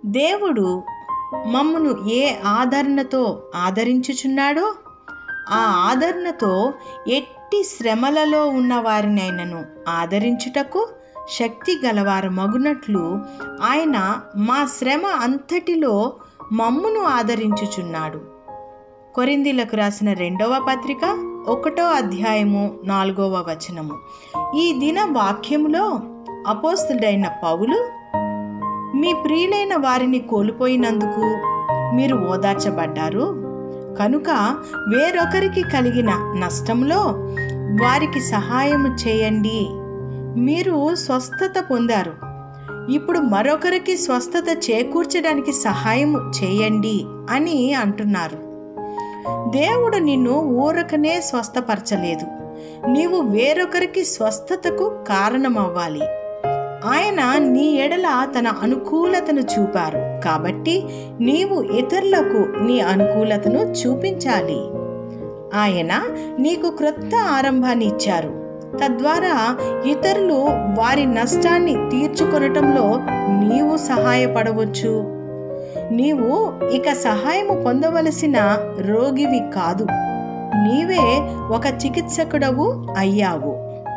దేవుడు మమ్మను ఏ ఆదరణతో ఆదరించుచున్నాడో ఆ ఆదరణతో ఎట్టి శ్రమలలో ఉన్న వారినైనను ఆదరించుటకు శక్తి గలవారు మగునట్లు ఆయన మా శ్రమ అంతటిలో మమ్మును ఆదరించుచున్నాడు కొరిందీలకు రాసిన రెండవ పత్రిక ఒకటో అధ్యాయము నాలుగవ వచనము ఈ దిన వాక్యములో అపోస్తుడైన పౌలు మీ ప్రియులైన వారిని కోల్పోయినందుకు మీరు ఓదార్చబడ్డారు కనుక వేరొకరికి కలిగిన నష్టంలో వారికి సహాయము చేయండి మీరు స్వస్థత పొందారు ఇప్పుడు మరొకరికి స్వస్థత చేకూర్చడానికి సహాయం చేయండి అని అంటున్నారు దేవుడు నిన్ను ఊరకనే స్వస్థపరచలేదు నీవు వేరొకరికి స్వస్థతకు కారణమవ్వాలి ఆయన నీ ఎడల తన అనుకూలతను చూపారు కాబట్టి నీవు ఇతరులకు నీ అనుకూలతను చూపించాలి ఆయన నీకు క్రొత్త ఆరంభాన్ని ఇచ్చారు తద్వారా ఇతరులు వారి నష్టాన్ని తీర్చుకొనటంలో నీవు సహాయపడవచ్చు నీవు ఇక సహాయము పొందవలసిన రోగివి కాదు నీవే ఒక చికిత్సకుడవు అయ్యావు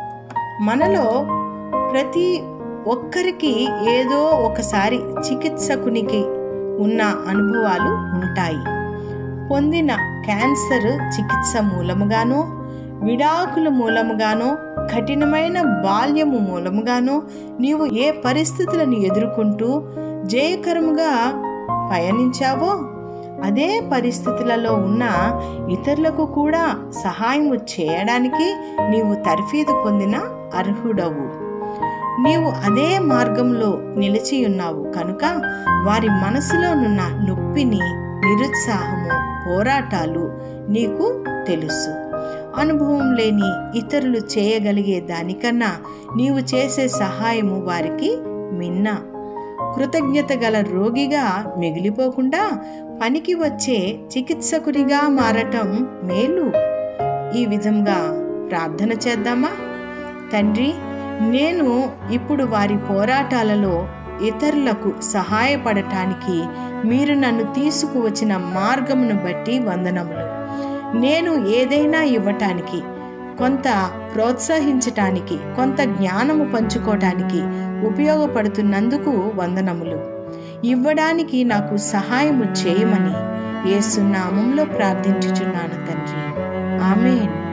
మనలో ప్రతి ఒక్కరికి ఏదో ఒకసారి చికిత్సకునికి ఉన్న అనుభవాలు ఉంటాయి పొందిన క్యాన్సర్ చికిత్స మూలముగానో విడాకుల మూలముగానో కఠినమైన బాల్యము మూలముగానో నీవు ఏ పరిస్థితులను ఎదుర్కొంటూ జయకరముగా పయనించావో అదే పరిస్థితులలో ఉన్న ఇతరులకు కూడా సహాయము చేయడానికి నీవు తర్ఫీదు పొందిన అర్హుడవు నీవు అదే మార్గంలో నిలిచి ఉన్నావు కనుక వారి మనసులోనున్న నొప్పిని నిరుత్సాహము పోరాటాలు నీకు తెలుసు అనుభవం లేని ఇతరులు చేయగలిగే దానికన్నా నీవు చేసే సహాయము వారికి మిన్న కృతజ్ఞత గల రోగిగా మిగిలిపోకుండా పనికి వచ్చే చికిత్సకునిగా మారటం మేలు ఈ విధంగా ప్రార్థన చేద్దామా తండ్రి నేను ఇప్పుడు వారి పోరాటాలలో ఇతరులకు సహాయపడటానికి మీరు నన్ను తీసుకువచ్చిన మార్గమును బట్టి వందనములు నేను ఏదైనా ఇవ్వటానికి కొంత ప్రోత్సహించటానికి కొంత జ్ఞానము పంచుకోవటానికి ఉపయోగపడుతున్నందుకు వందనములు ఇవ్వడానికి నాకు సహాయము చేయమని ఏసునామంలో ప్రార్థించుచున్నాను తండ్రి ఆమెన్